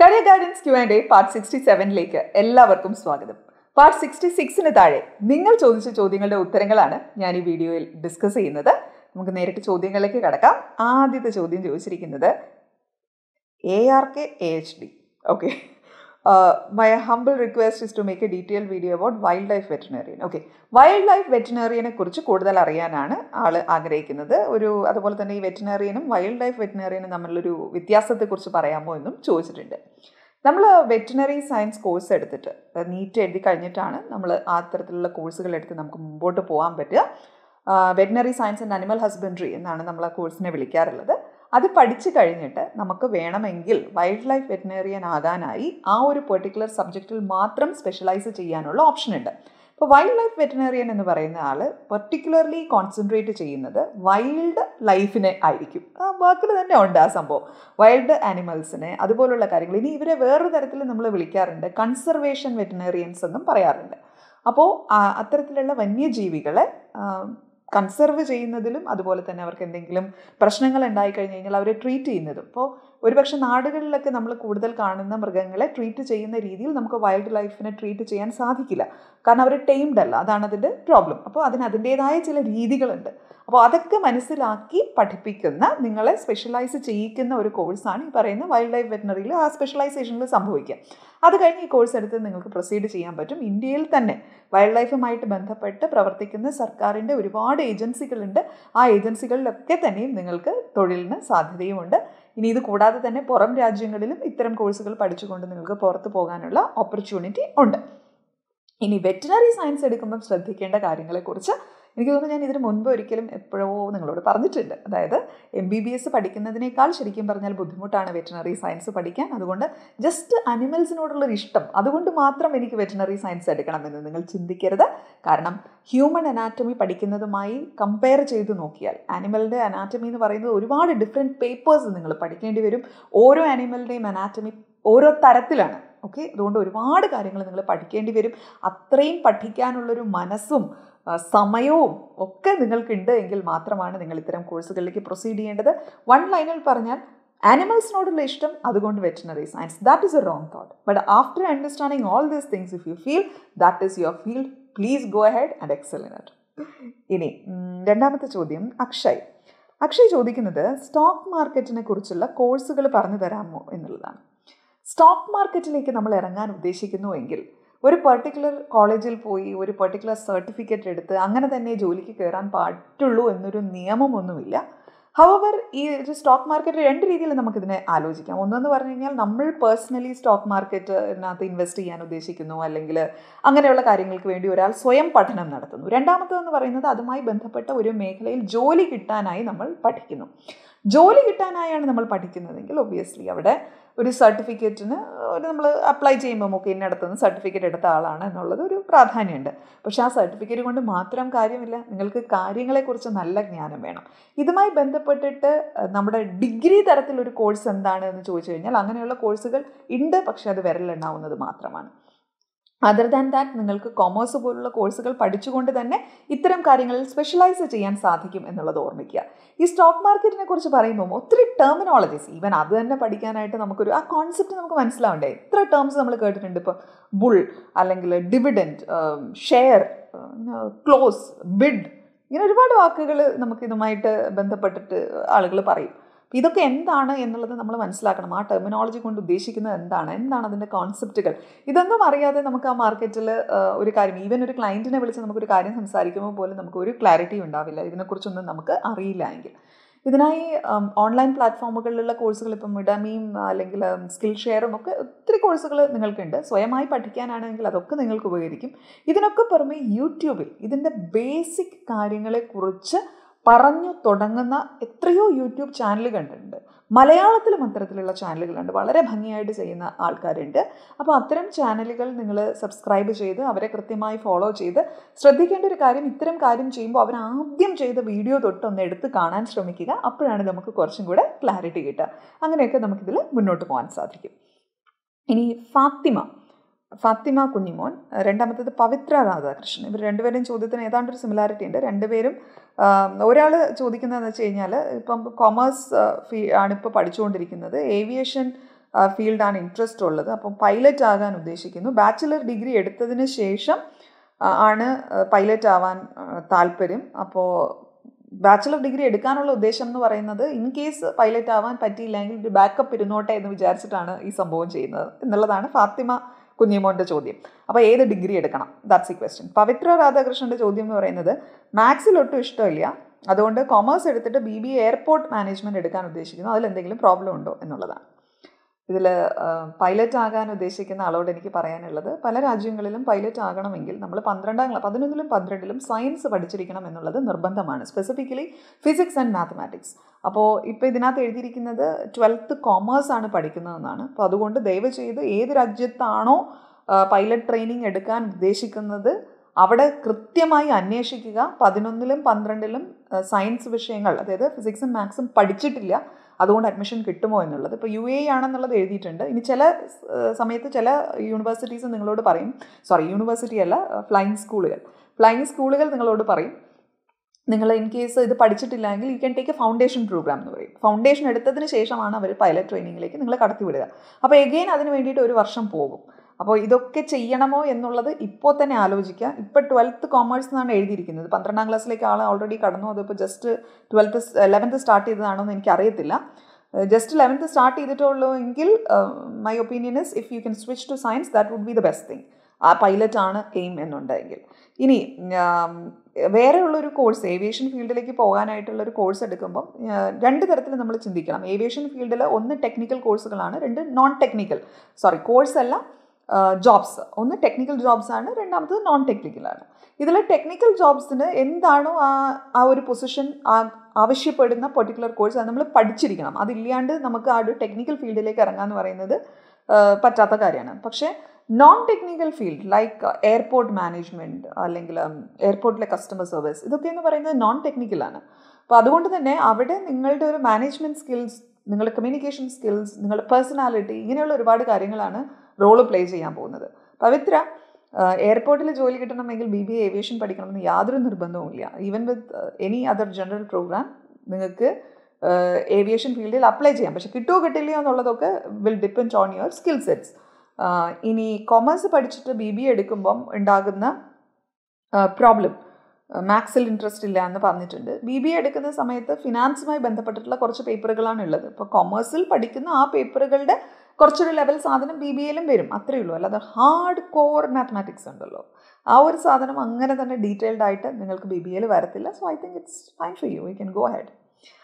career guidance Q and A part sixty സെവനിലേക്ക് എല്ലാവർക്കും സ്വാഗതം പാർട്ട് സിക്സ്റ്റി സിക്സിന് താഴെ നിങ്ങൾ ചോദിച്ച ചോദ്യങ്ങളുടെ ഉത്തരങ്ങളാണ് ഞാൻ ഈ വീഡിയോയിൽ ഡിസ്കസ് ചെയ്യുന്നത് നമുക്ക് നേരിട്ട് ചോദ്യങ്ങളിലേക്ക് കടക്കാം ആദ്യത്തെ ചോദ്യം ചോദിച്ചിരിക്കുന്നത് A R K A H D okay my humble request is to make a detail video about wild life veterinarian okay wild life വെറ്റിനറിയനെ കുറിച്ച് കൂടുതൽ അറിയാനാണ് ആൾ ആഗ്രഹിക്കുന്നത് ഒരു അതുപോലെ തന്നെ ഈ വെറ്റിനറിയനും വൈൽഡ് ലൈഫ് വെറ്റിനറിയനും തമ്മിലൊരു വ്യത്യാസത്തെക്കുറിച്ച് പറയാമോ എന്നും ചോദിച്ചിട്ടുണ്ട് നമ്മൾ വെറ്റിനറി സയൻസ് കോഴ്സ് എടുത്തിട്ട് നീറ്റ് എഴുതി കഴിഞ്ഞിട്ടാണ് നമ്മൾ ആ തരത്തിലുള്ള കോഴ്സുകൾ എടുത്ത് നമുക്ക് മുമ്പോട്ട് പോകാൻ പറ്റുക veterinary science and animal husbandry എന്നാണ് നമ്മൾ ആ കോഴ്സിനെ വിളിക്കാറുള്ളത് അത് പഠിച്ചു കഴിഞ്ഞിട്ട് നമുക്ക് വേണമെങ്കിൽ വൈൽഡ് ലൈഫ് വെറ്റിനറിയൻ ആകാനായി ആ ഒരു പെർട്ടിക്കുലർ സബ്ജക്റ്റിൽ മാത്രം സ്പെഷ്യലൈസ് ചെയ്യാനുള്ള ഓപ്ഷൻ ഉണ്ട് ഇപ്പോൾ വൈൽഡ് ലൈഫ് വെറ്റിനറിയൻ എന്ന് പറയുന്ന ആൾ പെർട്ടിക്കുലർലി കോൺസെൻട്രേറ്റ് ചെയ്യുന്നത് വൈൽഡ് ലൈഫിനെ ആയിരിക്കും ആ വാക്കിൽ തന്നെ ഉണ്ട് ആ സംഭവം വൈൽഡ് ആനിമൽസിനെ അതുപോലുള്ള കാര്യങ്ങൾ ഇനി ഇവരെ വേറൊരു തരത്തിൽ നമ്മൾ വിളിക്കാറുണ്ട് കൺസർവേഷൻ വെറ്റിനറിയൻസ് എന്നും പറയാറുണ്ട് അപ്പോൾ അത്തരത്തിലുള്ള വന്യജീവികളെ കൺസർവ് ചെയ്യുന്നതിലും അതുപോലെ തന്നെ അവർക്ക് എന്തെങ്കിലും പ്രശ്നങ്ങൾ ഉണ്ടായി കഴിഞ്ഞ് കഴിഞ്ഞാൽ അവരെ ട്രീറ്റ് ചെയ്യുന്നതും ഇപ്പോൾ ഒരുപക്ഷെ നാടുകളിലൊക്കെ നമ്മൾ കൂടുതൽ കാണുന്ന മൃഗങ്ങളെ ട്രീറ്റ് ചെയ്യുന്ന രീതിയിൽ നമുക്ക് വൈൽഡ് ലൈഫിനെ ട്രീറ്റ് ചെയ്യാൻ സാധിക്കില്ല കാരണം അവർ ടൈംഡ് അല്ല അതാണ് അതിൻ്റെ പ്രോബ്ലം അപ്പോൾ അതിന് അതിൻ്റേതായ ചില രീതികളുണ്ട് അപ്പോൾ അതൊക്കെ മനസ്സിലാക്കി പഠിപ്പിക്കുന്ന നിങ്ങളെ സ്പെഷ്യലൈസ് ചെയ്യിക്കുന്ന ഒരു കോഴ്സാണ് ഈ പറയുന്ന വൈൽഡ് ലൈഫ് വെറ്റിനറിയിൽ ആ സ്പെഷ്യലൈസേഷനിൽ സംഭവിക്കുക അത് കഴിഞ്ഞ് ഈ കോഴ്സ് എടുത്ത് നിങ്ങൾക്ക് പ്രൊസീഡ് ചെയ്യാൻ പറ്റും ഇന്ത്യയിൽ തന്നെ വൈൽഡ് ലൈഫുമായിട്ട് ബന്ധപ്പെട്ട് പ്രവർത്തിക്കുന്ന സർക്കാരിൻ്റെ ഒരുപാട് ഏജൻസികളുണ്ട് ആ ഏജൻസികളിലൊക്കെ തന്നെയും നിങ്ങൾക്ക് തൊഴിലിന് സാധ്യതയുമുണ്ട് ഇനി ഇത് കൂടാതെ തന്നെ പുറം രാജ്യങ്ങളിലും ഇത്തരം കോഴ്സുകൾ പഠിച്ചുകൊണ്ട് നിങ്ങൾക്ക് പുറത്തു പോകാനുള്ള ഓപ്പർച്യൂണിറ്റി ഉണ്ട് ഇനി വെറ്റിനറി സയൻസ് എടുക്കുമ്പോൾ ശ്രദ്ധിക്കേണ്ട കാര്യങ്ങളെക്കുറിച്ച് എനിക്ക് തോന്നുന്നു ഞാൻ ഇതിന് മുൻപ് ഒരിക്കലും എപ്പോഴോ നിങ്ങളോട് പറഞ്ഞിട്ടുണ്ട് അതായത് എം ബി ബി എസ് പഠിക്കുന്നതിനേക്കാൾ ശരിക്കും പറഞ്ഞാൽ ബുദ്ധിമുട്ടാണ് വെറ്റിനറി സയൻസ് പഠിക്കാൻ അതുകൊണ്ട് ജസ്റ്റ് അനിമൽസിനോടുള്ളൊരു ഇഷ്ടം അതുകൊണ്ട് മാത്രം എനിക്ക് വെറ്റിനറി സയൻസ് എടുക്കണമെന്ന് നിങ്ങൾ ചിന്തിക്കരുത് കാരണം ഹ്യൂമൻ അനാറ്റമി പഠിക്കുന്നതുമായി കമ്പയർ ചെയ്ത് നോക്കിയാൽ ആനിമലിൻ്റെ അനാറ്റമി എന്ന് പറയുന്നത് ഒരുപാട് ഡിഫറെൻറ്റ് പേപ്പേഴ്സ് നിങ്ങൾ പഠിക്കേണ്ടി വരും ഓരോ ആനിമലിൻ്റെയും അനാറ്റമി ഓരോ തരത്തിലാണ് ഓക്കെ അതുകൊണ്ട് ഒരുപാട് കാര്യങ്ങൾ നിങ്ങൾ പഠിക്കേണ്ടി വരും അത്രയും പഠിക്കാനുള്ളൊരു മനസ്സും സമയവും ഒക്കെ നിങ്ങൾക്കുണ്ട് എങ്കിൽ മാത്രമാണ് നിങ്ങൾ ഇത്തരം കോഴ്സുകളിലേക്ക് പ്രൊസീഡ് ചെയ്യേണ്ടത് വൺ ലൈനിൽ പറഞ്ഞാൽ ആനിമൽസിനോടുള്ള ഇഷ്ടം അതുകൊണ്ട് veterinary science that is a wrong thought but after understanding all these things if you feel that is your field please go ahead and excel in it ഇനി രണ്ടാമത്തെ ചോദ്യം അക്ഷയ് അക്ഷയ് ചോദിക്കുന്നത് സ്റ്റോക്ക് മാർക്കറ്റിനെ കുറിച്ചുള്ള കോഴ്സുകൾ പറഞ്ഞു തരാമോ എന്നുള്ളതാണ് സ്റ്റോക്ക് മാർക്കറ്റിലേക്ക് നമ്മൾ ഇറങ്ങാൻ ഉദ്ദേശിക്കുന്നുവെങ്കിൽ ഒരു പെർട്ടിക്കുലർ കോളേജിൽ പോയി ഒരു പെർട്ടിക്കുലർ സർട്ടിഫിക്കറ്റ് എടുത്ത് അങ്ങനെ തന്നെ ജോലിക്ക് കയറാൻ പാടുള്ളൂ എന്നൊരു നിയമമൊന്നുമില്ല ഹവർ ഈ ഒരു സ്റ്റോക്ക് മാർക്കറ്റ് രണ്ട് രീതിയിൽ നമുക്കിതിനെ ആലോചിക്കാം ഒന്നെന്ന് പറഞ്ഞു കഴിഞ്ഞാൽ നമ്മൾ പേഴ്സണലി സ്റ്റോക്ക് മാർക്കറ്റിനകത്ത് ഇൻവെസ്റ്റ് ചെയ്യാൻ ഉദ്ദേശിക്കുന്നു അല്ലെങ്കിൽ അങ്ങനെയുള്ള കാര്യങ്ങൾക്ക് വേണ്ടി ഒരാൾ സ്വയം പഠനം നടത്തുന്നു രണ്ടാമത്തതെന്ന് പറയുന്നത് അതുമായി ബന്ധപ്പെട്ട ഒരു മേഖലയിൽ ജോലി കിട്ടാനായി നമ്മൾ പഠിക്കുന്നു ജോലി കിട്ടാനായാണ് നമ്മൾ പഠിക്കുന്നതെങ്കിൽ ഒബ്വിയസ്ലി അവിടെ ഒരു സർട്ടിഫിക്കറ്റിന് ഒരു നമ്മൾ അപ്ലൈ ചെയ്യുമ്പോൾ ഒക്കെ ഇന്നടത്തുനിന്ന് സർട്ടിഫിക്കറ്റ് എടുത്ത ആളാണ് എന്നുള്ളത് ഒരു പ്രാധാന്യമുണ്ട് പക്ഷേ ആ സർട്ടിഫിക്കറ്റ് കൊണ്ട് മാത്രം കാര്യമില്ല നിങ്ങൾക്ക് കാര്യങ്ങളെക്കുറിച്ച് നല്ല ജ്ഞാനം വേണം ഇതുമായി ബന്ധപ്പെട്ടിട്ട് നമ്മുടെ ഡിഗ്രി തരത്തിലൊരു കോഴ്സ് എന്താണ് എന്ന് ചോദിച്ചു കഴിഞ്ഞാൽ അങ്ങനെയുള്ള കോഴ്സുകൾ ഉണ്ട് പക്ഷേ അത് വിരലെണ്ണാവുന്നത് മാത്രമാണ് അതർ ദാൻ ദാറ്റ് നിങ്ങൾക്ക് കൊമേഴ്സ് പോലുള്ള കോഴ്സുകൾ പഠിച്ചുകൊണ്ട് തന്നെ ഇത്തരം കാര്യങ്ങളിൽ സ്പെഷ്യലൈസ് ചെയ്യാൻ സാധിക്കും എന്നുള്ളത് ഓർമ്മിക്കുക ഈ സ്റ്റോക്ക് മാർക്കറ്റിനെ കുറിച്ച് പറയുമ്പോൾ ഒത്തിരി ടെർമിനോളജീസ് ഈവൻ അത് തന്നെ പഠിക്കാനായിട്ട് നമുക്കൊരു ആ കോൺസെപ്റ്റ് നമുക്ക് മനസ്സിലാവണ്ടേ എത്ര ടേംസ് നമ്മൾ കേട്ടിട്ടുണ്ട് ഇപ്പോൾ ബുൾ അല്ലെങ്കിൽ ഡിവിഡൻറ്റ് ഷെയർ ക്ലോസ് ബിഡ് ഇങ്ങനെ ഒരുപാട് വാക്കുകൾ നമുക്ക് ഇതുമായിട്ട് ബന്ധപ്പെട്ടിട്ട് ആളുകൾ പറയും ഇതൊക്കെ എന്താണ് എന്നുള്ളത് നമ്മൾ മനസ്സിലാക്കണം ആ ടെർമിനോളജി കൊണ്ട് ഉദ്ദേശിക്കുന്നത് എന്താണ് എന്താണ് അതിൻ്റെ കോൺസെപ്റ്റുകൾ ഇതൊന്നും അറിയാതെ നമുക്ക് ആ മാർക്കറ്റിൽ ഒരു കാര്യം ഈവൻ ഒരു ക്ലയൻറ്റിനെ വിളിച്ച് നമുക്കൊരു കാര്യം സംസാരിക്കുമ്പോൾ പോലും നമുക്ക് ഒരു ക്ലാരിറ്റി ഉണ്ടാവില്ല ഇതിനെക്കുറിച്ചൊന്നും നമുക്ക് അറിയില്ല എങ്കിൽ ഇതിനായി ഓൺലൈൻ പ്ലാറ്റ്ഫോമുകളിലുള്ള കോഴ്സുകൾ ഇപ്പം മിഡമീം അല്ലെങ്കിൽ സ്കിൽ ഷെയറും ഒക്കെ ഒത്തിരി കോഴ്സുകൾ നിങ്ങൾക്കുണ്ട് സ്വയമായി പഠിക്കാനാണെങ്കിൽ അതൊക്കെ നിങ്ങൾക്ക് ഉപകരിക്കും ഇതിനൊക്കെ പുറമെ യൂട്യൂബിൽ ഇതിൻ്റെ ബേസിക് കാര്യങ്ങളെക്കുറിച്ച് പറഞ്ഞു തുടങ്ങുന്ന എത്രയോ യൂട്യൂബ് ചാനലുകൾ കണ്ടിട്ടുണ്ട് മലയാളത്തിലും അത്തരത്തിലുള്ള ചാനലുകളുണ്ട് വളരെ ഭംഗിയായിട്ട് ചെയ്യുന്ന ആൾക്കാരുണ്ട് അപ്പോൾ അത്തരം ചാനലുകൾ നിങ്ങൾ സബ്സ്ക്രൈബ് ചെയ്ത് അവരെ കൃത്യമായി ഫോളോ ചെയ്ത് ശ്രദ്ധിക്കേണ്ട ഒരു കാര്യം ഇത്തരം കാര്യം ചെയ്യുമ്പോൾ അവർ ആദ്യം ചെയ്ത വീഡിയോ തൊട്ടൊന്ന് എടുത്ത് കാണാൻ ശ്രമിക്കുക അപ്പോഴാണ് നമുക്ക് കുറച്ചും കൂടെ ക്ലാരിറ്റി കിട്ടുക അങ്ങനെയൊക്കെ നമുക്കിതിൽ മുന്നോട്ട് പോകാൻ സാധിക്കും ഇനി ഫാത്തിമ ഫാത്തിമ കുഞ്ഞിമോൻ രണ്ടാമത്തേത് പവിത്ര രാധാകൃഷ്ണൻ ഇവർ രണ്ടുപേരും ചോദ്യത്തിന് ഏതാണ്ട് ഒരു സിമിലാരിറ്റി ഉണ്ട് രണ്ടുപേരും ഒരാൾ ചോദിക്കുന്നതെന്ന് വെച്ച് കഴിഞ്ഞാൽ ഇപ്പം കൊമേഴ്സ് ഫീ ആണ് ഇപ്പോൾ പഠിച്ചുകൊണ്ടിരിക്കുന്നത് ഏവിയേഷൻ ഫീൽഡാണ് ഇൻട്രസ്റ്റ് ഉള്ളത് അപ്പം പൈലറ്റ് ആകാൻ ഉദ്ദേശിക്കുന്നു ബാച്ചിലർ ഡിഗ്രി എടുത്തതിന് ശേഷം ആ, ആണ് പൈലറ്റ് ആവാൻ ആ, താല്പര്യം അപ്പോൾ ബാച്ചിലർ ഡിഗ്രി എടുക്കാനുള്ള ഉദ്ദേശം എന്ന് പറയുന്നത് ഇൻ കേസ് പൈലറ്റ് ആവാൻ പറ്റിയില്ലെങ്കിൽ ഒരു ബാക്കപ്പ് ഇരുന്നോട്ടെ എന്ന് വിചാരിച്ചിട്ടാണ് ഈ സംഭവം ചെയ്യുന്നത് എന്നുള്ളതാണ് ഫാത്തിമ കുഞ്ഞിമോൻ്റെ ചോദ്യം അപ്പോൾ ഏത് ഡിഗ്രി എടുക്കണം ദാറ്റ്സ് ഈ ക്വസ്റ്റ്യൻ പവിത്ര രാധാകൃഷ്ണൻ്റെ ചോദ്യം എന്ന് പറയുന്നത് മാത്സിൽ ഒട്ടും ഇഷ്ടമില്ല അതുകൊണ്ട് കൊമേഴ്സ് എടുത്തിട്ട് ബി ബി എയർപോർട്ട് മാനേജ്മെൻറ്റ് എടുക്കാൻ ഉദ്ദേശിക്കുന്നു അതിൽ എന്തെങ്കിലും പ്രോബ്ലം ഉണ്ടോ എന്നുള്ളതാണ് ഇതിൽ പൈലറ്റ് ആകാൻ ഉദ്ദേശിക്കുന്ന ആളോട് എനിക്ക് പറയാനുള്ളത് പല രാജ്യങ്ങളിലും പൈലറ്റ് ആകണമെങ്കിൽ നമ്മൾ പന്ത്രണ്ടാം ക്ലാസ് പതിനൊന്നിലും പന്ത്രണ്ടിലും സയൻസ് പഠിച്ചിരിക്കണം എന്നുള്ളത് നിർബന്ധമാണ് സ്പെസിഫിക്കലി ഫിസിക്സ് ആൻഡ് മാത്തമാറ്റിക്സ് അപ്പോൾ ഇപ്പോൾ ഇതിനകത്ത് എഴുതിയിരിക്കുന്നത് ട്വൽത്ത് കോമേഴ്സ് ആണ് പഠിക്കുന്നതെന്നാണ് അപ്പോൾ അതുകൊണ്ട് ദയവ് ചെയ്ത് ഏത് രാജ്യത്താണോ പൈലറ്റ് ട്രെയിനിങ് എടുക്കാൻ ഉദ്ദേശിക്കുന്നത് അവിടെ കൃത്യമായി അന്വേഷിക്കുക പതിനൊന്നിലും പന്ത്രണ്ടിലും സയൻസ് വിഷയങ്ങൾ അതായത് ഫിസിക്സും മാത്സും പഠിച്ചിട്ടില്ല അതുകൊണ്ട് അഡ്മിഷൻ കിട്ടുമോ എന്നുള്ളത് ഇപ്പോൾ യു എ ആണെന്നുള്ളത് എഴുതിയിട്ടുണ്ട് ഇനി ചില ഏഹ്, സമയത്ത് ചില യൂണിവേഴ്സിറ്റീസ് നിങ്ങളോട് പറയും സോറി യൂണിവേഴ്സിറ്റി അല്ല ഫ്ലൈങ് സ്കൂളുകൾ ഫ്ലൈങ് സ്കൂളുകൾ നിങ്ങളോട് പറയും നിങ്ങൾ ഇൻ കേസ് ഇത് പഠിച്ചിട്ടില്ലെങ്കിൽ you can take a foundation program എന്ന് പറയും ഫൗണ്ടേഷൻ എടുത്തതിന് ശേഷമാണ് അവർ പൈലറ്റ് ട്രെയിനിങ്ങിലേക്ക് നിങ്ങളെ കടത്തിവിടുക അപ്പോൾ എഗെയിൻ അതിന് വേണ്ടിയിട്ട് ഒരു വർഷം പോകും അപ്പോൾ ഇതൊക്കെ ചെയ്യണമോ എന്നുള്ളത് ഇപ്പോൾ തന്നെ ആലോചിക്കുക ഇപ്പോൾ ട്വൽത്ത് കോമേഴ്സ് എന്നാണ് എഴുതിയിരിക്കുന്നത് പന്ത്രണ്ടാം ക്ലാസ്സിലേക്ക് ആൾ ഓൾറെഡി കടന്നു അതിപ്പോൾ ജസ്റ്റ് ട്വൽത്ത് ലെവൻത്ത് സ്റ്റാർട്ട് ചെയ്തതാണോ എന്ന് എനിക്കറിയത്തില്ല ജസ്റ്റ് ലെവൻത്ത് സ്റ്റാർട്ട് ചെയ്തിട്ടുള്ളൂ എങ്കിൽ my opinion is if you can switch to science that would be the best thing ആ പൈലറ്റ് ആണ് എയിം എന്നുണ്ടെങ്കിൽ ഇനി ആം, വേറെയുള്ളൊരു കോഴ്സ് ഏവിയേഷൻ ഫീൽഡിലേക്ക് പോകാനായിട്ടുള്ള ഒരു കോഴ്സ് എടുക്കുമ്പം ആ, രണ്ട് തരത്തിൽ നമ്മൾ ചിന്തിക്കണം ഏവിയേഷൻ ഫീൽഡിൽ ഒന്ന് ടെക്നിക്കൽ കോഴ്സുകളാണ് രണ്ട് നോൺ ടെക്നിക്കൽ സോറി കോഴ്സ് അല്ല ജോബ്സ് ഒന്ന് ടെക്നിക്കൽ ജോബ്സ് ആണ് രണ്ടാമത്തത് നോൺ ടെക്നിക്കലാണ് ഇതിൽ ടെക്നിക്കൽ ജോബ്സിന് എന്താണോ ആ ആ ഒരു പൊസിഷൻ ആവശ്യപ്പെടുന്ന പെർട്ടിക്കുലർ കോഴ്സ് അത് നമ്മൾ പഠിച്ചിരിക്കണം അതില്ലാണ്ട് നമുക്ക് ആ ഒരു ടെക്നിക്കൽ ഫീൽഡിലേക്ക് ഇറങ്ങാന്ന് പറയുന്നത് ആ, പറ്റാത്ത കാര്യമാണ് പക്ഷേ non technical field like airport management അല്ലെങ്കിൽ എയർപോർട്ടിലെ കസ്റ്റമർ സർവീസ് ഇതൊക്കെ എന്ന് പറയുന്നത് നോൺ ടെക്നിക്കലാണ് അപ്പോൾ അതുകൊണ്ട് തന്നെ അവിടെ നിങ്ങളുടെ ഒരു മാനേജ്മെൻറ്റ് സ്കിൽസ് നിങ്ങളുടെ കമ്മ്യൂണിക്കേഷൻ സ്കിൽസ് നിങ്ങളുടെ പേഴ്സണാലിറ്റി ഇങ്ങനെയുള്ള ഒരുപാട് കാര്യങ്ങളാണ് റോള് പ്ലേ ചെയ്യാൻ പോകുന്നത് പവിത്ര എയർപോർട്ടിൽ ജോലി കിട്ടണമെങ്കിൽ ബി ബി എ ഏവിയേഷൻ പഠിക്കണമെന്ന് യാതൊരു നിർബന്ധവുമില്ല even with any other general program നിങ്ങൾക്ക് ഏവിയേഷൻ ഫീൽഡിൽ അപ്ലൈ ചെയ്യാം പക്ഷെ കിട്ടുമോ കിട്ടില്ലയോ എന്നുള്ളതൊക്കെ will depend on your skill sets ഇനി കൊമേഴ്സ് പഠിച്ചിട്ട് ബി ബി എടുക്കുമ്പം ഉണ്ടാകുന്ന പ്രോബ്ലം മാത്സിൽ ഇൻട്രസ്റ്റ് ഇല്ല എന്ന് പറഞ്ഞിട്ടുണ്ട് ബി ബി എ എടുക്കുന്ന സമയത്ത് ഫിനാൻസുമായി ബന്ധപ്പെട്ടിട്ടുള്ള കുറച്ച് പേപ്പറുകളാണ് ഉള്ളത് ഇപ്പോൾ കൊമേഴ്സിൽ പഠിക്കുന്ന ആ പേപ്പറുകളുടെ കുറച്ചൊരു ലെവൽ സാധനം ബി ബി എയിലും വരും അത്രയേ ഉള്ളൂ അല്ലാതെ ഹാർഡ് കോർ മാത്തമാറ്റിക്സ് ഉണ്ടല്ലോ ആ ഒരു സാധനം അങ്ങനെ തന്നെ ഡീറ്റെയിൽഡ് ആയിട്ട് നിങ്ങൾക്ക് ബി ബി എയിൽ വരത്തില്ല so I think it's fine for you you can go head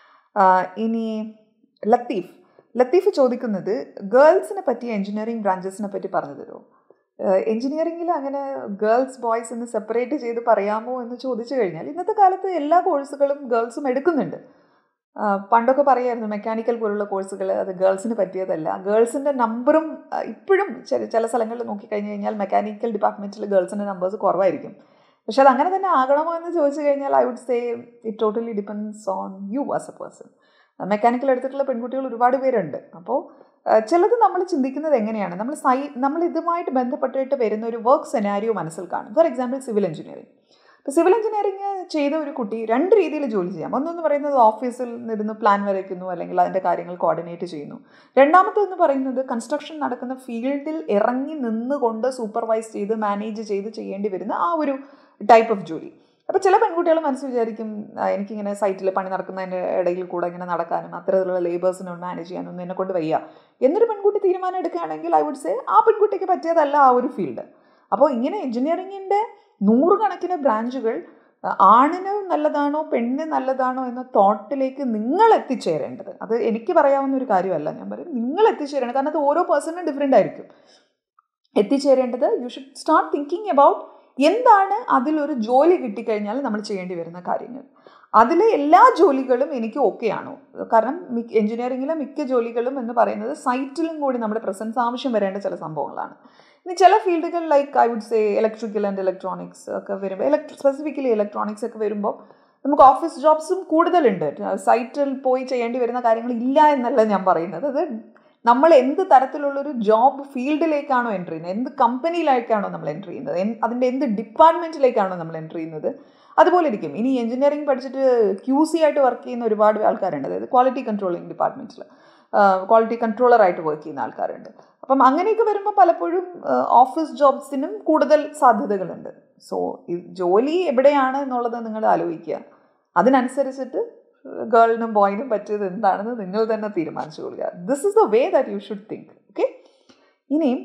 ഇനി ലത്തീഫ് ലത്തീഫ് ചോദിക്കുന്നത് ഗേൾസിനെ പറ്റി എഞ്ചിനീയറിംഗ് ബ്രാഞ്ചസിനെ പറ്റി പറഞ്ഞു തരുമോ എഞ്ചിനീയറിംഗിൽ അങ്ങനെ ഗേൾസ് ബോയ്സ് എന്ന് സെപ്പറേറ്റ് ചെയ്ത് പറയാമോ എന്ന് ചോദിച്ചു കഴിഞ്ഞാൽ ഇന്നത്തെ കാലത്ത് എല്ലാ കോഴ്സുകളും ഗേൾസും എടുക്കുന്നുണ്ട് ആ, പണ്ടൊക്കെ പറയായിരുന്നു മെക്കാനിക്കൽ പോലുള്ള കോഴ്സുകൾ അത് ഗേൾസിന് പറ്റിയതല്ല ഗേൾസിൻ്റെ നമ്പറും ആ, ഇപ്പോഴും ചില ചില സ്ഥലങ്ങളിൽ നോക്കിക്കഴിഞ്ഞ് കഴിഞ്ഞാൽ മെക്കാനിക്കൽ ഡിപ്പാർട്ട്മെൻറ്റിൽ ഗേൾസിൻ്റെ നമ്പേഴ്സ് കുറവായിരിക്കും പക്ഷെ അത് അങ്ങനെ തന്നെ ആകണമോ എന്ന് ചോദിച്ചു കഴിഞ്ഞാൽ I would say it totally depends on you as a person mechanical എടുത്തിട്ടുള്ള പെൺകുട്ടികൾ ഒരുപാട് പേരുണ്ട് അപ്പോൾ ചിലത് നമ്മൾ ചിന്തിക്കുന്നത് എങ്ങനെയാണ് നമ്മൾ സൈ നമ്മൾ ഇതുമായിട്ട് ബന്ധപ്പെട്ടിട്ട് വരുന്ന ഒരു വർക്ക് സെനാരിയോ മനസ്സിൽ കാണും ഫോർ എക്സാമ്പിൾ സിവിൽ എഞ്ചിനീയറിംഗ് ഇപ്പോൾ സിവിൽ എഞ്ചിനീയറിംഗ് ചെയ്ത ഒരു കുട്ടി രണ്ട് രീതിയിൽ ജോലി ചെയ്യാം ഒന്നെന്ന് പറയുന്നത് ഓഫീസിൽ ഇരുന്ന് പ്ലാൻ വരയ്ക്കുന്നു അല്ലെങ്കിൽ അതിൻ്റെ കാര്യങ്ങൾ കോർഡിനേറ്റ് ചെയ്യുന്നു രണ്ടാമത്തേന്ന് പറയുന്നത് കൺസ്ട്രക്ഷൻ നടക്കുന്ന ഫീൽഡിൽ ഇറങ്ങി നിന്നുകൊണ്ട് സൂപ്പർവൈസ് ചെയ്ത് മാനേജ് ചെയ്ത് ചെയ്യേണ്ടി വരുന്ന ആ ഒരു ടൈപ്പ് ഓഫ് ജോലി അപ്പോൾ ചില പെൺകുട്ടികൾ മനസ്സ് വിചാരിക്കും "ആ, എനിക്കിങ്ങനെ സൈറ്റിൽ പണി നടക്കുന്നതിൻ്റെ ഇടയിൽ കൂടെ ഇങ്ങനെ നടക്കാനും അത്തരത്തിലുള്ള ലേബേഴ്സിനെ മാനേജ് ചെയ്യാനും ഒന്നും എന്നെ കൊണ്ട് വയ്യ എന്നൊരു പെൺകുട്ടി തീരുമാനം എടുക്കുകയാണെങ്കിൽ ഐ വുഡ് സേ ആ പെൺകുട്ടിക്ക് പറ്റിയതല്ല ആ ഒരു ഫീൽഡ് അപ്പോൾ ഇങ്ങനെ എഞ്ചിനീയറിങ്ങിൻ്റെ നൂറുകണക്കിന് ബ്രാഞ്ചുകൾ ആ, ആണിന് നല്ലതാണോ പെണ്ണിന് നല്ലതാണോ എന്ന തോട്ടിലേക്ക് നിങ്ങൾ എത്തിച്ചേരേണ്ടത് അത് എനിക്ക് പറയാവുന്ന ഒരു കാര്യമല്ല ഞാൻ പറയും നിങ്ങൾ എത്തിച്ചേരേണ്ടത് കാരണം അത് ഓരോ പേഴ്സണും ഡിഫറെൻ്റ് ആയിരിക്കും എത്തിച്ചേരേണ്ടത് you should start thinking about എന്താണ് അതിലൊരു ജോലി കിട്ടിക്കഴിഞ്ഞാൽ നമ്മൾ ചെയ്യേണ്ടി വരുന്ന കാര്യങ്ങൾ അതിലെ എല്ലാ ജോലികളും എനിക്ക് ഓക്കെ ആണോ കാരണം മിക്ക എഞ്ചിനീയറിങ്ങിലെ മിക്ക ജോലികളും എന്ന് പറയുന്നത് സൈറ്റിലും കൂടി നമ്മുടെ പ്രസൻസ് ആവശ്യം വരേണ്ട ചില സംഭവങ്ങളാണ് ഇനി ചില ഫീൽഡുകൾ like I would say electrical and electronics ഒക്കെ വരുമ്പോൾ ഇലക്ട്ര സ്പെസിഫിക്കലി ഇലക്ട്രോണിക്സ് ഒക്കെ വരുമ്പോൾ നമുക്ക് ഓഫീസ് ജോബ്സും കൂടുതലുണ്ട് സൈറ്റിൽ പോയി ചെയ്യേണ്ടി വരുന്ന കാര്യങ്ങൾ ഇല്ല എന്നല്ല ഞാൻ പറയുന്നത് അത് നമ്മൾ എന്ത് തരത്തിലുള്ളൊരു ജോബ് ഫീൽഡിലേക്കാണോ എൻ്റർ ചെയ്യുന്നത് എന്ത് കമ്പനിയിലേക്കാണോ നമ്മൾ എൻ്റർ ചെയ്യുന്നത് എന്ത് അതിൻ്റെ എന്ത് ഡിപ്പാർട്ട്മെൻറ്റിലേക്കാണോ നമ്മൾ എൻ്റർ ചെയ്യുന്നത് അതുപോലെ ഇരിക്കും ഇനി എഞ്ചിനീയറിംഗ് പഠിച്ചിട്ട് ക്യൂ സി ആയിട്ട് വർക്ക് ചെയ്യുന്ന ഒരുപാട് ആൾക്കാരുണ്ട് അതായത് ക്വാളിറ്റി കൺട്രോളിംഗ് ഡിപ്പാർട്ട്മെൻറ്റിൽ ക്വാളിറ്റി കൺട്രോളറായിട്ട് വർക്ക് ചെയ്യുന്ന ആൾക്കാരുണ്ട് അപ്പം അങ്ങനെയൊക്കെ വരുമ്പോൾ പലപ്പോഴും ഓഫീസ് ജോബ്സിനും കൂടുതൽ സാധ്യതകളുണ്ട് സോ ജോലി എവിടെയാണ് എന്നുള്ളത് നിങ്ങൾ ആലോചിക്കുക അതിനനുസരിച്ചിട്ട് ഗേളിനും ബോയിനും പറ്റിയത് എന്താണെന്ന് നിങ്ങൾ തന്നെ തീരുമാനിച്ചു കൊള്ളുക this is the way that you should think okay ഇനിയും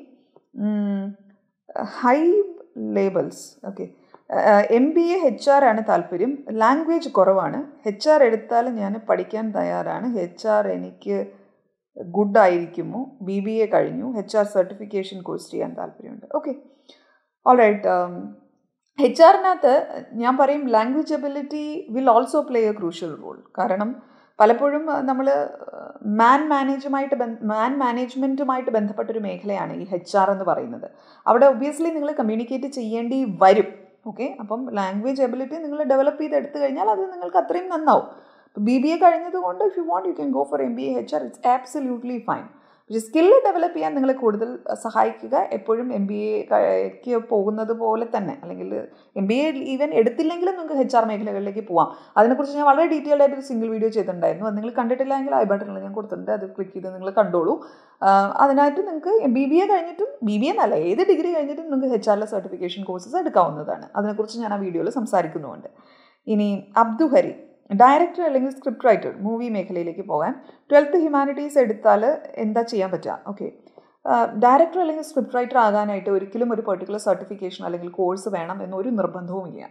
high levels okay M B A H R ആണ് താല്പര്യം ലാംഗ്വേജ് കുറവാണ് എച്ച് ആർ എടുത്താൽ ഞാൻ പഠിക്കാൻ തയ്യാറാണ് എച്ച് ആർ എനിക്ക് ഗുഡ് ആയിരിക്കുമോ ബി ബി എ കഴിഞ്ഞു എച്ച് ആർ സർട്ടിഫിക്കേഷൻ കോഴ്സ് ചെയ്യാൻ താല്പര്യമുണ്ട് ഓക്കെ ഓൾ റൈറ്റ് എച്ച് ആറിനകത്ത് ഞാൻ പറയും language ability will also play a crucial role കാരണം പലപ്പോഴും നമ്മൾ മാൻ മാനേജുമായിട്ട് മാൻ മാനേജ്മെൻറ്റുമായിട്ട് ബന്ധപ്പെട്ടൊരു മേഖലയാണ് ഈ എച്ച് ആർ എന്ന് പറയുന്നത് അവിടെ ഒബ്വിയസ്ലി നിങ്ങൾ കമ്മ്യൂണിക്കേറ്റ് ചെയ്യേണ്ടി വരും ഓക്കെ അപ്പം ലാംഗ്വേജ് എബിലിറ്റി നിങ്ങൾ ഡെവലപ്പ് ചെയ്ത് എടുത്തു കഴിഞ്ഞാൽ അത് നിങ്ങൾക്ക് അത്രയും നന്നാവും ബി ബി എ കഴിഞ്ഞതുകൊണ്ട് if you want you can go for M B A H R it's absolutely fine പക്ഷേ സ്കില്ല് ഡെവലപ്പ് ചെയ്യാൻ നിങ്ങളെ കൂടുതൽ സഹായിക്കുക എപ്പോഴും എം ബി എക്ക് പോകുന്നത് പോലെ തന്നെ അല്ലെങ്കിൽ എം ബി എ ഈവൻ എടുത്തില്ലെങ്കിലും നിങ്ങൾക്ക് എച്ച് ആർ മേഖലകളിലേക്ക് പോവാം അതിനെക്കുറിച്ച് ഞാൻ വളരെ ഡീറ്റെയിൽഡ് ആയിട്ട് ഒരു സിംഗിൾ വീഡിയോ ചെയ്തിട്ടുണ്ടായിരുന്നു അത് നിങ്ങൾ കണ്ടിട്ടില്ലെങ്കിൽ ഐ ബട്ടണിൽ ഞാൻ കൊടുത്തിട്ടുണ്ട് അത് ക്ലിക്ക് ചെയ്ത് നിങ്ങൾ കണ്ടോളൂ അതിനായിട്ട് നിങ്ങൾക്ക് ബി ബി എ കഴിഞ്ഞിട്ടും ബി ബി എ എന്നല്ല ഏത് ഡിഗ്രി കഴിഞ്ഞിട്ടും നിങ്ങൾക്ക് എച്ച് ആറിലെ സർട്ടിഫിക്കേഷൻ കോഴ്സസ് എടുക്കാവുന്നതാണ് അതിനെക്കുറിച്ച് ഞാൻ ആ വീഡിയോയിൽ സംസാരിക്കുന്നുമുണ്ട് ഇനി അബ്ദു ഹരി ഡയറക്ടർ അല്ലെങ്കിൽ സ്ക്രിപ്റ്റ് റൈറ്റർ മൂവി മേഖലയിലേക്ക് പോകാൻ ട്വൽത്ത് ഹ്യൂമാനിറ്റീസ് എടുത്താൽ എന്താ ചെയ്യാൻ പറ്റുക ഓക്കെ ഡയറക്ടർ അല്ലെങ്കിൽ സ്ക്രിപ്റ്റ് റൈറ്റർ ആകാനായിട്ട് ഒരിക്കലും ഒരു പെർട്ടിക്കുലർ സർട്ടിഫിക്കേഷൻ അല്ലെങ്കിൽ കോഴ്സ് വേണം എന്നൊരു നിർബന്ധവുമില്ല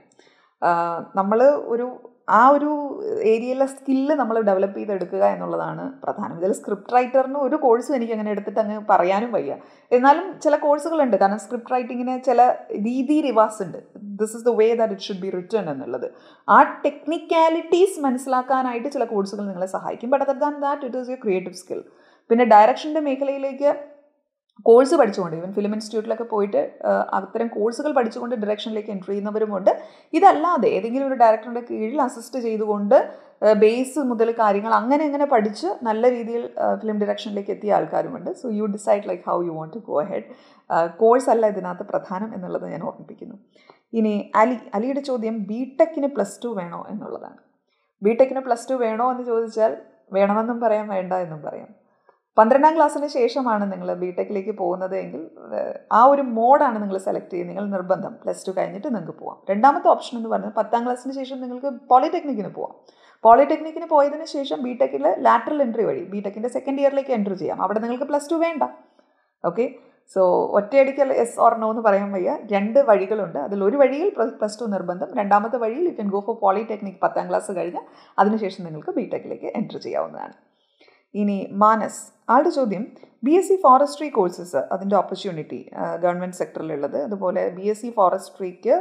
നമ്മൾ ഒരു ആ ഒരു ഏരിയയിലെ സ്കില്ല് നമ്മൾ ഡെവലപ്പ് ചെയ്തെടുക്കുക എന്നുള്ളതാണ് പ്രധാനം ഇതിൽ സ്ക്രിപ്റ്റ് റൈറ്ററിന് ഒരു കോഴ്സും എനിക്ക് അങ്ങനെ എടുത്തിട്ട് അങ്ങ് പറയാനും വയ്യ എന്നാലും ചില കോഴ്സുകളുണ്ട് കാരണം സ്ക്രിപ്റ്റ് റൈറ്റിങ്ങിന് ചില രീതി റിവാസ് ഉണ്ട് this is the way that it should be written എന്നുള്ളത് ആ ടെക്നിക്കാലിറ്റീസ് മനസ്സിലാക്കാനായിട്ട് ചില കോഴ്സുകൾ നിങ്ങളെ സഹായിക്കും but other than that it is you creative skill പിന്നെ ഡയറക്ഷൻ്റെ മേഖലയിലേക്ക് കോഴ്സ് പഠിച്ചുകൊണ്ട് ഈവൻ ഫിലിം ഇൻസ്റ്റിറ്റ്യൂട്ടിലൊക്കെ പോയിട്ട് അത്തരം കോഴ്സുകൾ പഠിച്ചുകൊണ്ട് ഡയറക്ഷനിലേക്ക് എൻട്രി ചെയ്യുന്നവരുമുണ്ട് ഇതല്ലാതെ ഏതെങ്കിലും ഒരു ഡയറക്ടറുടെ കീഴിൽ അസിസ്റ്റ് ചെയ്തുകൊണ്ട് ബേസ് മുതൽ കാര്യങ്ങൾ അങ്ങനെ അങ്ങനെ പഠിച്ച് നല്ല രീതിയിൽ ഫിലിം ഡയറക്ഷനിലേക്ക് എത്തിയ ആൾക്കാരുമുണ്ട് so you decide like how you want to go head course അല്ല ഇതിനകത്ത് പ്രധാനം എന്നുള്ളത് ഞാൻ ഓർമ്മിപ്പിക്കുന്നു ഇനി അലി അലിയുടെ ചോദ്യം ബി ടെക്കിന് പ്ലസ് ടു വേണോ എന്നുള്ളതാണ് ബി ടെക്കിന് പ്ലസ് ടു വേണോ എന്ന് ചോദിച്ചാൽ വേണമെന്നും പറയാം വേണ്ട എന്നും പറയാം പന്ത്രണ്ടാം ക്ലാസ്സിന് ശേഷമാണ് നിങ്ങൾ ബി ടെക്കിലേക്ക് പോകുന്നത് എങ്കിൽ ആ ഒരു മോഡാണ് നിങ്ങൾ സെലക്ട് ചെയ്യുന്നത് നിങ്ങൾ നിർബന്ധം പ്ലസ് ടു കഴിഞ്ഞിട്ട് നിങ്ങൾക്ക് പോവാം രണ്ടാമത്തെ ഓപ്ഷൻ എന്ന് പറയുന്നത് പത്താം ക്ലാസ്സിന് ശേഷം നിങ്ങൾക്ക് പോളിടെക്നിക്കിന് പോവാം പോളിടെക്നിക്കിന് പോയതിന് ശേഷം ബി ടെക്കിൽ ലാറ്ററൽ എൻട്രി വഴി ബി ടെക്കിൻ്റെ സെക്കൻഡ് ഇയറിലേക്ക് എൻട്രി ചെയ്യാം അവിടെ നിങ്ങൾക്ക് പ്ലസ് ടു വേണ്ട ഓക്കെ സോ ഒറ്റയടിക്കൽ എസ് ഓർ നോ എന്ന് പറയാൻ വയ്യ രണ്ട് വഴികളുണ്ട് അതിൽ ഒരു വഴിയിൽ പ്ലസ് ടു നിർബന്ധം രണ്ടാമത്തെ വഴിയിൽ you can go for polytechnic പത്താം ക്ലാസ് കഴിഞ്ഞ് അതിനുശേഷം നിങ്ങൾക്ക് ബി ടെക്കിലേക്ക് എൻട്രി ചെയ്യാവുന്നതാണ് ഇനി മാനസ് ആളുടെ ചോദ്യം B S C forestry courses അതിൻ്റെ ഓപ്പർച്യൂണിറ്റി ഗവൺമെൻറ് സെക്ടറിലുള്ളത് അതുപോലെ ബി എസ് സി ഫോറസ്ട്രിക്ക്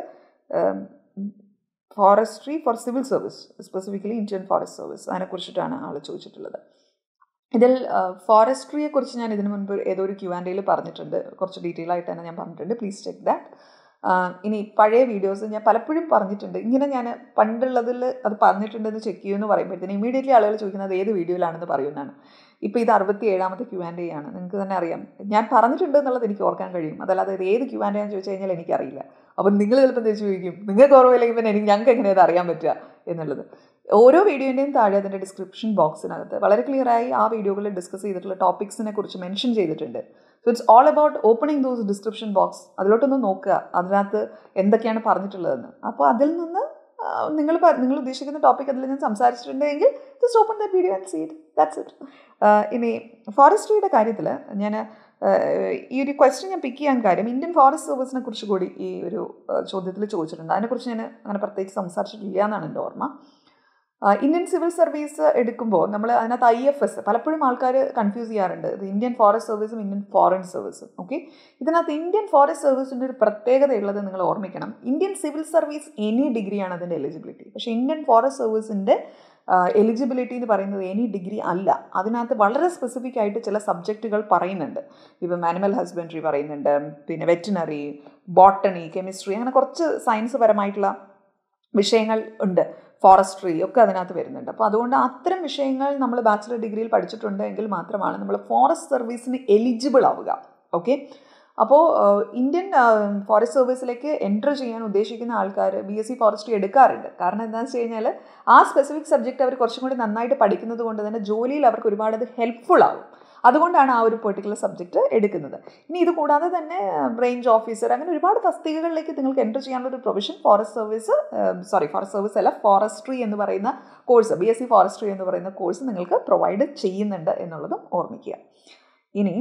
forestry for civil service specifically Indian forest service അതിനെക്കുറിച്ചിട്ടാണ് ആൾ ചോദിച്ചിട്ടുള്ളത് ഇതിൽ ഫോറസ്ട്രിയെ കുറിച്ച് ഞാൻ ഇതിനു മുൻപ് ഏതോ ഒരു ക്യൂ ആൻഡ് എയിൽ പറഞ്ഞിട്ടുണ്ട് കുറച്ച് ഡീറ്റെയിൽ ആയിട്ട് തന്നെ ഞാൻ പറഞ്ഞിട്ടുണ്ട് പ്ലീസ് ചെക്ക് ദാറ്റ് ഇനി പഴയ വീഡിയോസ് ഞാൻ പലപ്പോഴും പറഞ്ഞിട്ടുണ്ട് ഇങ്ങനെ ഞാൻ പണ്ടുള്ളതിൽ അത് പറഞ്ഞിട്ടുണ്ടെന്ന് ചെക്ക് ചെയ്യുമെന്ന് പറയുമ്പോഴത്തേന് ഇമീഡിയറ്റ്ലി ആളുകൾ ചോദിക്കുന്നത് ഏത് വീഡിയോയിലാണെന്ന് പറയുന്നതാണ് ഇപ്പോൾ ഇത് അറുപത്തി ഏഴാമത്തെ ക്യൂ ആൻഡ് എ ആണ് നിങ്ങൾക്ക് തന്നെ അറിയാം ഞാൻ പറഞ്ഞിട്ടുണ്ട് എന്നുള്ളത് എനിക്ക് ഓർക്കാൻ കഴിയും അതല്ലാതെ ഇത് ഏത് ക്യൂ ആൻഡ് എ എന്ന് ചോദിച്ചു കഴിഞ്ഞാൽ എനിക്കറിയില്ല അപ്പം നിങ്ങൾ ചിലപ്പോൾ തിരിച്ചു ചോദിക്കും നിങ്ങൾക്ക് ഓർമ്മയില്ലെങ്കിൽ പിന്നെ എനിക്ക് ഞങ്ങൾക്ക് എങ്ങനെ അത് അറിയാൻ പറ്റുക എന്നുള്ളത് ഓരോ വീഡിയോൻ്റെയും താഴെ അതിൻ്റെ ഡിസ്ക്രിപ്ഷൻ ബോക്സിനകത്ത് വളരെ ക്ലിയറായി ആ വീഡിയോകളിൽ ഡിസ്കസ് ചെയ്തിട്ടുള്ള ടോപ്പിക്സിനെ കുറിച്ച് മെൻഷൻ ചെയ്തിട്ടുണ്ട് so it's all about opening those description box അതിലോട്ടൊന്ന് നോക്കുക അതിനകത്ത് എന്തൊക്കെയാണ് പറഞ്ഞിട്ടുള്ളതെന്ന് അപ്പോൾ അതിൽ നിന്ന് നിങ്ങൾ നിങ്ങൾ ഉദ്ദേശിക്കുന്ന ടോപ്പിക് അതിൽ ഞാൻ സംസാരിച്ചിട്ടുണ്ടെങ്കിൽ just open the video and see it that's it ഇനി ഫോറസ്ട്രിയുടെ കാര്യത്തിൽ ഞാൻ ഈ ഒരു ക്വസ്റ്റ്യൻ ഞാൻ പിക്ക് ചെയ്യാൻ കാര്യം ഇന്ത്യൻ ഫോറസ്റ്റ് സർവീസിനെ കുറിച്ച് കൂടി ഈ ഒരു ചോദ്യത്തിൽ ചോദിച്ചിട്ടുണ്ട് അതിനെക്കുറിച്ച് ഞാൻ അങ്ങനെ പ്രത്യേകിച്ച് സംസാരിച്ചിട്ടില്ല എന്നാണ് എൻ്റെ ഓർമ്മ ഇന്ത്യൻ സിവിൽ സർവീസ് എടുക്കുമ്പോൾ നമ്മൾ അതിനകത്ത് ഐ എഫ് എസ് പലപ്പോഴും ആൾക്കാർ കൺഫ്യൂസ് ചെയ്യാറുണ്ട് ഇത് ഇന്ത്യൻ ഫോറസ്റ്റ് സർവീസും ഇന്ത്യൻ ഫോറിൻ സർവീസും ഓക്കെ ഇതിനകത്ത് ഇന്ത്യൻ ഫോറസ്റ്റ് സർവീസിൻ്റെ ഒരു പ്രത്യേകതയുള്ളത് നിങ്ങൾ ഓർമ്മിക്കണം ഇന്ത്യൻ സിവിൽ സർവീസ് എനി ഡിഗ്രിയാണ് അതിൻ്റെ എലിജിബിലിറ്റി പക്ഷേ ഇന്ത്യൻ ഫോറസ്റ്റ് സർവീസിൻ്റെ എലിജിബിലിറ്റി എന്ന് പറയുന്നത് എനി ഡിഗ്രി അല്ല അതിനകത്ത് വളരെ സ്പെസിഫിക് ആയിട്ട് ചില സബ്ജക്റ്റുകൾ പറയുന്നുണ്ട് ഇപ്പം ആനിമൽ ഹസ്ബൻഡറി പറയുന്നുണ്ട് പിന്നെ വെറ്റിനറി ബോട്ടണി കെമിസ്ട്രി അങ്ങനെ കുറച്ച് സയൻസ് പരമായിട്ടുള്ള വിഷയങ്ങൾ ഉണ്ട് ഫോറസ്ട്രി ഒക്കെ അതിനകത്ത് വരുന്നുണ്ട് അപ്പോൾ അതുകൊണ്ട് അത്തരം വിഷയങ്ങൾ നമ്മൾ ബാച്ചിലർ ഡിഗ്രിയിൽ പഠിച്ചിട്ടുണ്ട് എങ്കിൽ മാത്രമാണ് നമ്മൾ ഫോറസ്റ്റ് സർവീസിന് എലിജിബിൾ ആവുക ഓക്കെ അപ്പോൾ ഇന്ത്യൻ ഫോറസ്റ്റ് സർവീസിലേക്ക് എൻറ്റർ ചെയ്യാൻ ഉദ്ദേശിക്കുന്ന ആൾക്കാർ ബി എസ് സി ഫോറസ്ട്രി എടുക്കാറുണ്ട് കാരണം എന്താണെന്ന് വെച്ച് കഴിഞ്ഞാൽ ആ സ്പെസിഫിക് സബ്ജക്റ്റ് അവർ കുറച്ചും കൂടി നന്നായിട്ട് പഠിക്കുന്നത് കൊണ്ട് തന്നെ ജോലിയിൽ അവർക്ക് ഒരുപാട് അത് ഹെൽപ്ഫുൾ ആകും അതുകൊണ്ടാണ് ആ ഒരു പെർട്ടിക്കുലർ സബ്ജക്റ്റ് എടുക്കുന്നത് ഇനി ഇത് കൂടാതെ തന്നെ റേഞ്ച് ഓഫീസർ അങ്ങനെ ഒരുപാട് തസ്തികകളിലേക്ക് നിങ്ങൾക്ക് എൻ്റർ ചെയ്യാനുള്ള ഒരു provision forest service sorry forest service അല്ല ഫോറസ്ട്രി എന്ന് പറയുന്ന course B S C forestry എന്ന് പറയുന്ന കോഴ്സ് നിങ്ങൾക്ക് പ്രൊവൈഡ് ചെയ്യുന്നുണ്ട് എന്നുള്ളതും ഓർമ്മിക്കുക ഇനി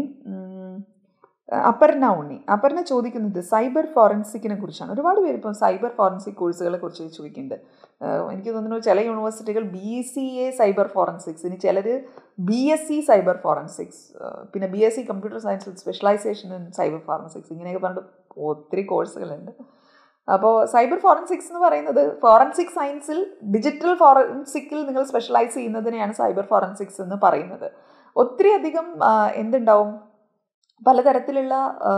അപർണ ഉണ്ണി അപർണ ചോദിക്കുന്നത് സൈബർ ഫോറൻസിക്കിനെ കുറിച്ചാണ് ഒരുപാട് പേര് ഇപ്പം സൈബർ ഫോറൻസിക് കോഴ്സുകളെ കുറിച്ച് ചോദിക്കുന്നുണ്ട് എനിക്ക് തോന്നുന്നു ചില യൂണിവേഴ്സിറ്റികൾ B C A cyber forensics ഇനി ചിലർ B S C cyber forensics പിന്നെ B S C computer science specialization in cyber forensics ഇങ്ങനെയൊക്കെ പറഞ്ഞിട്ട് ഒത്തിരി കോഴ്സുകളുണ്ട് അപ്പോൾ സൈബർ ഫോറൻസിക്സ് എന്ന് പറയുന്നത് ഫോറൻസിക് സയൻസിൽ ഡിജിറ്റൽ ഫോറൻസിക്കിൽ നിങ്ങൾ സ്പെഷ്യലൈസ് ചെയ്യുന്നതിനെയാണ് സൈബർ ഫോറൻസിക്സ് എന്ന് പറയുന്നത് ഒത്തിരി അധികം എന്തുണ്ടാവും പലതരത്തിലുള്ള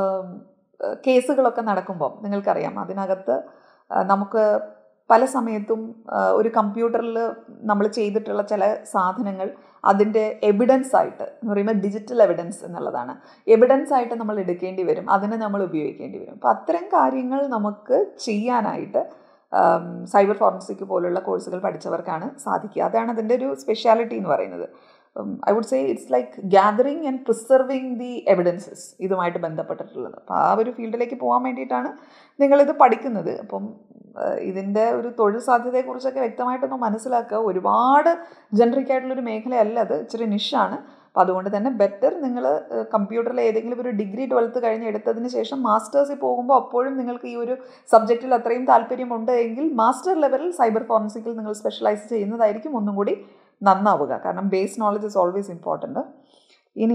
കേസുകളൊക്കെ നടക്കുമ്പോൾ നിങ്ങൾക്കറിയാം അതിനകത്ത് നമുക്ക് പല സമയത്തും ഒരു കമ്പ്യൂട്ടറിൽ നമ്മൾ ചെയ്തിട്ടുള്ള ചില സാധനങ്ങൾ അതിൻ്റെ എവിഡൻസ് ആയിട്ട് എന്ന് പറയുമ്പോൾ ഡിജിറ്റൽ എവിഡൻസ് എന്നുള്ളതാണ് എവിഡൻസ് ആയിട്ട് നമ്മൾ എടുക്കേണ്ടി വരും അതിനെ നമ്മൾ ഉപയോഗിക്കേണ്ടി വരും അപ്പോൾ അത്തരം കാര്യങ്ങൾ നമുക്ക് ചെയ്യാനായിട്ട് സൈബർ ഫോറൻസിക് പോലുള്ള കോഴ്സുകൾ പഠിച്ചവർക്കാണ് സാധിക്കുക അതാണ് അതിൻ്റെ ഒരു സ്പെഷ്യാലിറ്റി എന്ന് പറയുന്നത് I would say it's like gathering and preserving the evidences ഇതുമായിട്ട് ബന്ധപ്പെട്ടിട്ടുള്ളത് അപ്പോൾ ആ ഒരു ഫീൽഡിലേക്ക് പോകാൻ വേണ്ടിയിട്ടാണ് നിങ്ങളിത് പഠിക്കുന്നത് അപ്പം ഇതിൻ്റെ ഒരു തൊഴിൽ സാധ്യതയെക്കുറിച്ചൊക്കെ വ്യക്തമായിട്ടൊന്ന് മനസ്സിലാക്കുക ഒരുപാട് ജനറിക് ആയിട്ടുള്ളൊരു മേഖലയല്ല അത് ഇച്ചിരി നിഷാണ് അപ്പോൾ അതുകൊണ്ട് തന്നെ ബെറ്റർ നിങ്ങൾ കമ്പ്യൂട്ടറിൽ ഏതെങ്കിലും ഒരു ഡിഗ്രി ട്വൽത്ത് കഴിഞ്ഞ് എടുത്തതിന് ശേഷം മാസ്റ്റേഴ്സിൽ പോകുമ്പോൾ അപ്പോഴും നിങ്ങൾക്ക് ഈ ഒരു സബ്ജക്റ്റിൽ അത്രയും താല്പര്യമുണ്ട് എങ്കിൽ മാസ്റ്റർ ലെവലിൽ സൈബർ ഫോറൻസിക്കിൽ നിങ്ങൾ സ്പെഷ്യലൈസ് ചെയ്യുന്നതായിരിക്കും ഒന്നും കൂടി നന്നാവുക കാരണം base knowledge is always important ഇനി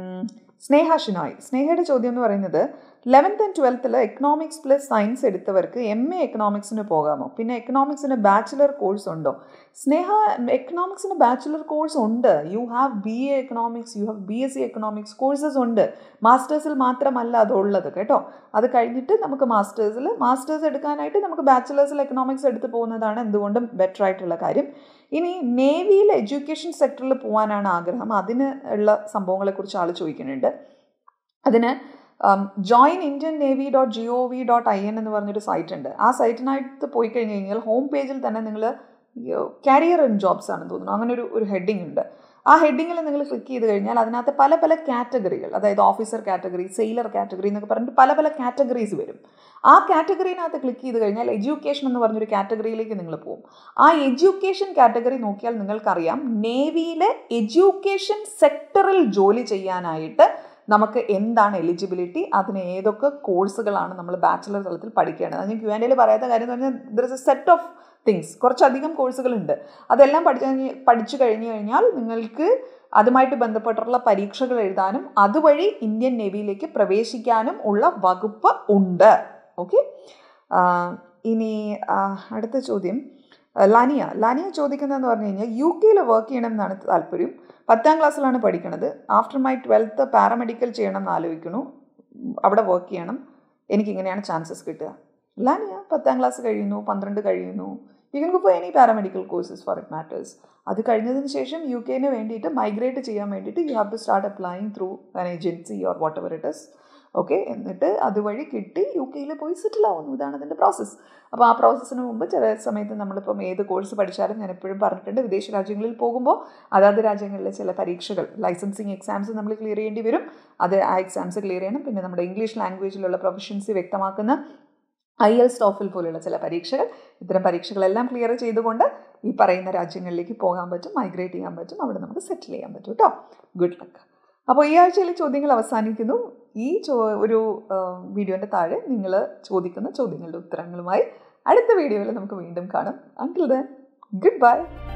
സ്നേഹ ഷിനോയ് സ്നേഹയുടെ ചോദ്യം എന്ന് പറയുന്നത് ലെവൻത്ത് ആൻഡ് ട്വൽത്തിൽ എക്കണോമിക്സ് പ്ലസ് സയൻസ് എടുത്തവർക്ക് എം എ എക്കണോമിക്സിന് പോകാമോ പിന്നെ എക്കണോമിക്സിന് ബാച്ചിലർ കോഴ്സ് ഉണ്ടോ സ്നേഹ എക്കണോമിക്സിന് ബാച്ചിലർ കോഴ്സ് ഉണ്ട് you have B A economics you have B S C economics courses ഉണ്ട് മാസ്റ്റേഴ്സിൽ മാത്രമല്ല അതുള്ളത് കേട്ടോ അത് കഴിഞ്ഞിട്ട് നമുക്ക് മാസ്റ്റേഴ്സിൽ മാസ്റ്റേഴ്സ് എടുക്കാനായിട്ട് നമുക്ക് ബാച്ചിലേഴ്സിൽ എക്കണോമിക്സ് എടുത്ത് പോകുന്നതാണ് എന്തുകൊണ്ടും ബെറ്റർ ആയിട്ടുള്ള കാര്യം ഇനി നേവിയിൽ എഡ്യൂക്കേഷൻ സെക്ടറിൽ പോകാനാണ് ആഗ്രഹം അതിന് ഉള്ള സംഭവങ്ങളെക്കുറിച്ച് ആൾ ചോദിക്കുന്നുണ്ട് അതിന് join Indian navy dot G O V dot I N എന്ന് പറഞ്ഞൊരു സൈറ്റ് ഉണ്ട് ആ സൈറ്റിനകത്ത് പോയി കഴിഞ്ഞ് കഴിഞ്ഞാൽ ഹോം പേജിൽ തന്നെ നിങ്ങൾ കാരിയർ ഇൻ ജോബ്സ് ആണെന്ന് തോന്നുന്നു അങ്ങനെ ഒരു ഒരു ഹെഡിങ് ഉണ്ട് ആ ഹെഡിങ്ങിൽ നിങ്ങൾ ക്ലിക്ക് ചെയ്ത് കഴിഞ്ഞാൽ അതിനകത്ത് പല പല കാറ്റഗറികൾ അതായത് ഓഫീസർ കാറ്റഗറി സെയിലർ കാറ്റഗറി എന്നൊക്കെ പറഞ്ഞിട്ട് പല പല കാറ്റഗറീസ് വരും ആ കാറ്റഗറിനകത്ത് ക്ലിക്ക് ചെയ്ത് കഴിഞ്ഞാൽ എഡ്യൂക്കേഷൻ എന്ന് പറഞ്ഞൊരു കാറ്റഗറിയിലേക്ക് നിങ്ങൾ പോകും ആ എഡ്യൂക്കേഷൻ കാറ്റഗറി നോക്കിയാൽ നിങ്ങൾക്കറിയാം നേവിയിലെ എഡ്യൂക്കേഷൻ സെക്ടറിൽ ജോലി ചെയ്യാനായിട്ട് നമുക്ക് എന്താണ് എലിജിബിലിറ്റി അതിന് ഏതൊക്കെ കോഴ്സുകളാണ് നമ്മൾ ബാച്ചിലർ തലത്തിൽ പഠിക്കേണ്ടത് അത് ഞാൻ ക്യു ആൻഡ് പറയാത്ത കാര്യം എന്ന് പറഞ്ഞാൽ there is a set of things കുറച്ചധികം കോഴ്സുകളുണ്ട് അതെല്ലാം പഠിച്ചു പഠിച്ചു കഴിഞ്ഞു കഴിഞ്ഞാൽ നിങ്ങൾക്ക് അതുമായിട്ട് ബന്ധപ്പെട്ടുള്ള പരീക്ഷകൾ എഴുതാനും അതുവഴി ഇന്ത്യൻ നേവിയിലേക്ക് പ്രവേശിക്കാനും ഉള്ള വകുപ്പ് ഉണ്ട് ഓക്കെ ഇനി അടുത്ത ചോദ്യം ലാനിയ ലാനിയ ചോദിക്കുന്നതെന്ന് പറഞ്ഞു കഴിഞ്ഞാൽ യു കെയിൽ വർക്ക് ചെയ്യണം എന്നാണ് താല്പര്യം പത്താം ക്ലാസ്സിലാണ് പഠിക്കുന്നത് ആഫ്റ്റർ മൈ ട്വൽത്ത് പാരാമെഡിക്കൽ ചെയ്യണം എന്ന് ആലോചിക്കുന്നു അവിടെ വർക്ക് ചെയ്യണം എനിക്കിങ്ങനെയാണ് ചാൻസസ് കിട്ടുക ലാനിയ പത്താം ക്ലാസ് കഴിയുന്നു പന്ത്രണ്ട് കഴിയുന്നു you can go for any paramedical courses for it matters അത് കഴിഞ്ഞതിന് ശേഷം യു കെന് വേണ്ടിയിട്ട് മൈഗ്രേറ്റ് ചെയ്യാൻ വേണ്ടിയിട്ട് you have to start applying through an agency or whatever it is okay എന്നിട്ട് അതുവഴി കിട്ടി യു കെയിൽ പോയി സെറ്റിൽ ആവുന്നു ഇതാണ് അതിൻ്റെ പ്രോസസ്സ് അപ്പോൾ ആ പ്രോസസ്സിന് മുമ്പ് ചില സമയത്ത് നമ്മളിപ്പം ഏത് കോഴ്സ് പഠിച്ചാലും ഞാൻ എപ്പോഴും പറഞ്ഞിട്ടുണ്ട് വിദേശ രാജ്യങ്ങളിൽ പോകുമ്പോൾ അതാത് രാജ്യങ്ങളിലെ ചില പരീക്ഷകൾ ലൈസൻസിങ് എക്സാംസ് നമ്മൾ ക്ലിയർ ചെയ്യേണ്ടി വരും അത് ആ എക്സാംസ് ക്ലിയർ ചെയ്യണം പിന്നെ നമ്മുടെ ഇംഗ്ലീഷ് ലാംഗ്വേജിലുള്ള പ്രൊഫഷൻസി വ്യക്തമാക്കുന്ന ഐ എൽ സ്റ്റോഫിൽ പോലുള്ള ചില പരീക്ഷകൾ ഇത്തരം പരീക്ഷകളെല്ലാം ക്ലിയർ ചെയ്തുകൊണ്ട് ഈ പറയുന്ന രാജ്യങ്ങളിലേക്ക് പോകാൻ പറ്റും മൈഗ്രേറ്റ് ചെയ്യാൻ പറ്റും അവിടെ നമുക്ക് സെറ്റിൽ ചെയ്യാൻ പറ്റും കേട്ടോ ഗുഡ് ലക്ക് അപ്പോൾ ഈ ആഴ്ചയിലെ ചോദ്യങ്ങൾ അവസാനിക്കുന്നു ഈ ചോ ഒരു വീഡിയോൻ്റെ താഴെ നിങ്ങൾ ചോദിക്കുന്ന ചോദ്യങ്ങളുടെ ഉത്തരങ്ങളുമായി അടുത്ത വീഡിയോയിൽ നമുക്ക് വീണ്ടും കാണാം അങ്കിൾ ദൻ ഗുഡ് ബൈ